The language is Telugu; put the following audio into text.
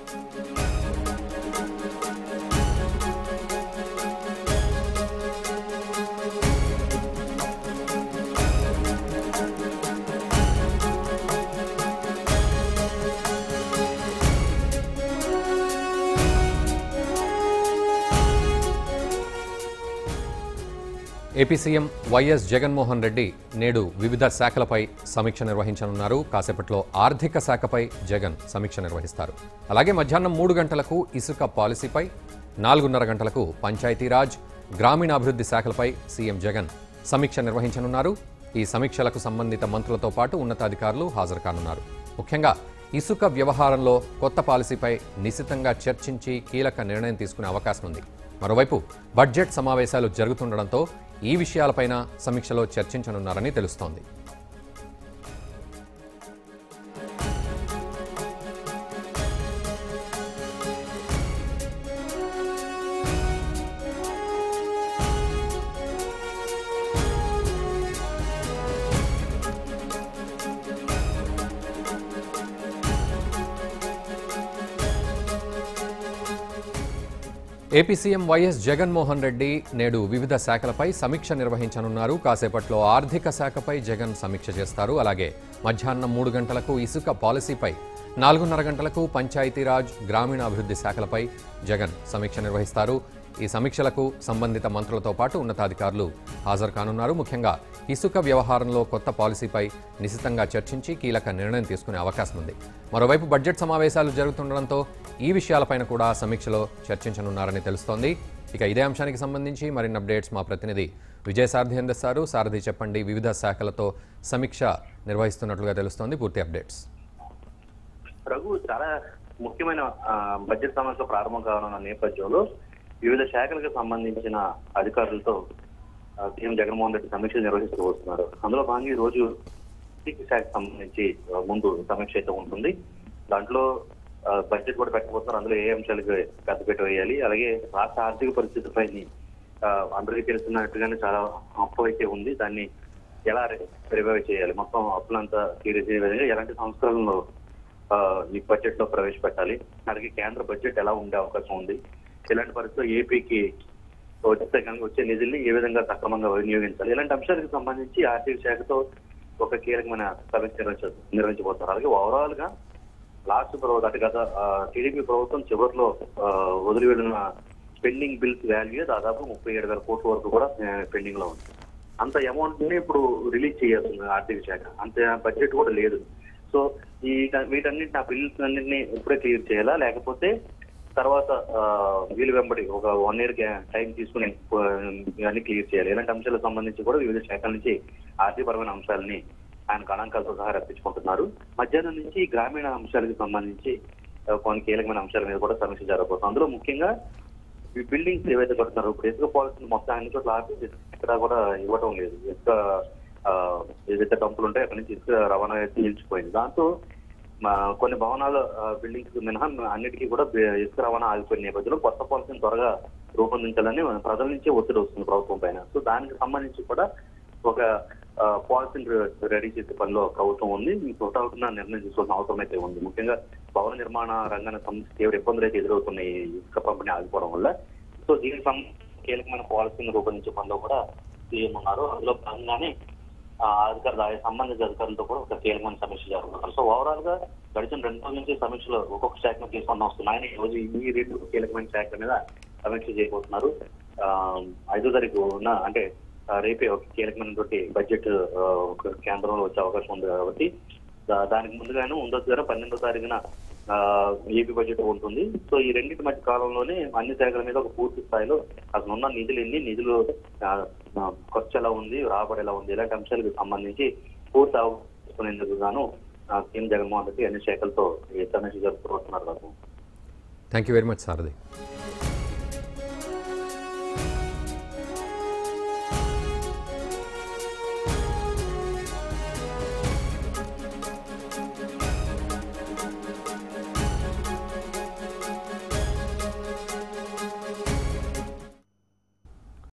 AP CM YS Jaganmohan Reddy నేడు వివిధ శాఖలపై సమీక్ష నిర్వహించనున్నారు కాసేపట్లో ఆర్థిక శాఖపై జగన్ సమీక్ష నిర్వహిస్తారు అలాగే మధ్యాహ్నం మూడు గంటలకు ఇసుక పాలసీపై నాలుగున్నర గంటలకు పంచాయతీరాజ్ గ్రామీణాభివృద్ధి శాఖలపై సీఎం జగన్ సమీక్ష నిర్వహించనున్నారు ఈ సమీక్షలకు సంబంధిత మంత్రులతో పాటు ఉన్నతాధికారులు హాజరు కానున్నారు ముఖ్యంగా ఇసుక వ్యవహారంలో కొత్త పాలసీపై నిశితంగా చర్చించి కీలక నిర్ణయం తీసుకునే అవకాశం ఉంది మరోవైపు బడ్జెట్ సమావేశాలు జరుగుతుండడంతో ఈ విషయాలపైన సమీక్షలో చర్చించనున్నారని తెలుస్తోంది AP CM YS Jaganmohan Reddy నేడు వివిధ శాఖలపై సమీక్ష నిర్వహించనున్నారు కాసేపట్లో ఆర్థిక శాఖపై జగన్ సమీక్ష చేస్తారు అలాగే మధ్యాహ్నం మూడు గంటలకు ఇసుక పాలసీపై నాలుగున్నర గంటలకు పంచాయతీరాజ్ గ్రామీణాభివృద్ధి శాఖలపై జగన్ సమీక్ష నిర్వహిస్తారు ఈ సమీక్షలకు సంబంధిత మంత్రులతో పాటు ఉన్నతాధికారులు హాజరు కానున్నారు ముఖ్యంగా ఇసుక వ్యవహారంలో కొత్త పాలసీపై నిశితంగా చర్చించి కీలక నిర్ణయం తీసుకునే అవకాశం ఉంది మరోవైపు బడ్జెట్ సమావేశాలు జరుగుతుండడంతో ఈ విషయాలపైన కూడా సమీక్షలో చర్చించనున్నారని తెలుస్తోంది ఇక ఇదే అంశానికి సంబంధించి మరిన్ని అప్డేట్స్ మా ప్రతినిధి విజయ సారథి అందిస్తారు సారథి చెప్పండి వివిధ శాఖలతో సమీక్ష నిర్వహిస్తున్నట్లుగా తెలుస్తోంది పూర్తి అప్డేట్స్ రఘు చాలా ముఖ్యమైన ఆ, బడ్జెట్ సమావేశం ప్రారంభం కావాలన్న నేపథ్యంలో వివిధ శాఖలకు సంబంధించిన అధికారులతో ఆ, సీఎం జగన్మోహన్ రెడ్డి సమీక్ష నిర్వహించబోతున్నారు అందులో భాగంగా ఈ రోజు ఆర్థిక శాఖకు సంబంధించి ఆ, ముందు సమీక్ష అయితే ఉంటుంది దాంట్లో ఆ, బడ్జెట్ కూడా పెట్టబోతున్నారు అందులో ఏ అంశాలకు పెద్దపీట వేయాలి అలాగే రాష్ట్ర ఆర్థిక పరిస్థితిపై ఆ, అందరికీ తెలుస్తున్నట్టుగానే చాలా అప్పు అయితే ఉంది దాన్ని ఎలా రివైవ్ చేయాలి మొత్తం అప్పులంతా క్లియర్ చేసే విధంగా ఎలాంటి సంస్కరణలు ఆ, ఈ బడ్జెట్ లో ప్రవేశపెట్టాలి అలాగే కేంద్ర బడ్జెట్ ఎలా ఉండే అవకాశం ఉంది ఇలాంటి పరిస్థితుల్లో ఏపీకి వచ్చే కనుక వచ్చే నిధుల్ని ఏ విధంగా సక్రమంగా వినియోగించాలి ఇలాంటి అంశాలకు సంబంధించి ఆర్థిక శాఖతో ఒక కీలకమైన సమీక్ష నిర్వహించ నిర్వహించబోతున్నారు అలాగే ఓవరాల్ గా లాస్ట్ ప్రభుత్వం అంటే గత టీడీపీ ప్రభుత్వం చివరిలో ఆ, వదిలివెళ్ళిన పెండింగ్ బిల్స్ వాల్యూ దాదాపు ముప్పై ఏడు వేల కోట్ల వరకు కూడా పెండింగ్ లో ఉంది అంత అమౌంట్ ని ఇప్పుడు రిలీజ్ చేయాల్సింది ఆర్థిక శాఖ అంత బడ్జెట్ కూడా లేదు సో ఈ వీటన్నిటిని ఆ బిల్స్ అన్నింటినీ ఇప్పుడే క్లియర్ చేయాలా లేకపోతే తర్వాత ఆ, వీలు వెంబడి ఒక వన్ ఇయర్ టైం తీసుకుని ఆ, ఇవన్నీ క్లియర్ చేయాలి ఇలాంటి అంశాలకు సంబంధించి కూడా వివిధ శాఖల నుంచి ఆర్థికపరమైన అంశాలని ఆయన గణాంకాలతో సహా రప్పించుకుంటున్నారు మధ్యాహ్నం నుంచి గ్రామీణ అంశాలకు సంబంధించి ఆ, కొన్ని కీలకమైన అంశాల మీద కూడా సమీక్ష జరగబోతుంది అందులో ముఖ్యంగా ఈ బిల్డింగ్స్ ఏవైతే కడుతున్నారో ఇప్పుడు ఇసుక పాలసీ మొత్తం అన్ని చోట్ల ఆపేసి ఇక్కడ కూడా ఇవ్వటం లేదు ఇసుక ఆ, ఏదైతే డంపులు ఉంటాయో అక్కడి నుంచి ఇసుక రవాణా అయితే నిలిచిపోయింది దాంతో మా కొన్ని భవనాల బిల్డింగ్స్ మినహా అన్నిటికీ కూడా బి- ఇసుక రవాణా ఆగిపోయిన నేపథ్యంలో కొత్త పాలసీని త్వరగా రూపొందించాలని ప్రజల నుంచే ఒత్తిడి వస్తుంది ప్రభుత్వం పైన సో దానికి సంబంధించి కూడా ఒక పాలసీని రెడీ చేసే పనిలో ప్రభుత్వం ఉంది త్వరగా నిర్ణయం తీసుకోవాల్సిన అవసరం అయితే ఉంది ముఖ్యంగా భవన నిర్మాణ రంగానికి సంబంధించి తీవ్ర ఇబ్బందులు అయితే ఎదురవుతున్నాయి ఈ ఇసుక పంపిణీ ఆగిపోవడం వల్ల సో దీనికి సంబంధించి కీలకమైన పాలసీని రూపొందించే పనిలో కూడా సీఎం ఉన్నారు అందులో భాగంగానే ఆ, అధికారులు ఆయా సంబంధిత అధికారులతో కూడా ఒక కీలకమైన సమీక్ష జరుగుతున్నారు సో ఓవరాల్ గా గడిచిన రెండు రోజుల నుంచి సమీక్షలు ఒక్కొక్క శాఖను తీసుకొని వస్తున్నాయని ఈ రోజు ఈ రెండు కీలకమైన శాఖల మీద సమీక్ష చేయబోతున్నారు ఆ, ఐదో తారీఖు ఉన్న అంటే ఆ, రేపే ఒక కీలకమైనటువంటి బడ్జెట్ ఆ, ఒక కేంద్రంలో వచ్చే అవకాశం ఉంది కాబట్టి దా- దానికి ముందుగానే ఉండొచ్చు కదా పన్నెండో తారీఖున ఆ, ఏపీ బడ్జెట్ ఉంటుంది సో ఈ రెండింటి మధ్య కాలంలోనే అన్ని శాఖల మీద ఒక పూర్తి స్థాయిలో అసలు ఉన్న నిధులు ఎన్ని నిధులు ఆ, ఆ, ఖర్చు ఎలా ఉంది రాబడి ఎలా ఉంది ఇలాంటి అంశాలకు సంబంధించి పూర్తి అవగాహనేందుకు గాను ఆ, సీఎం జగన్మోహన్ రెడ్డి అన్ని శాఖలతో ఈ సమీక్ష జరుపుకుంటున్నారు thank you very much Sarathi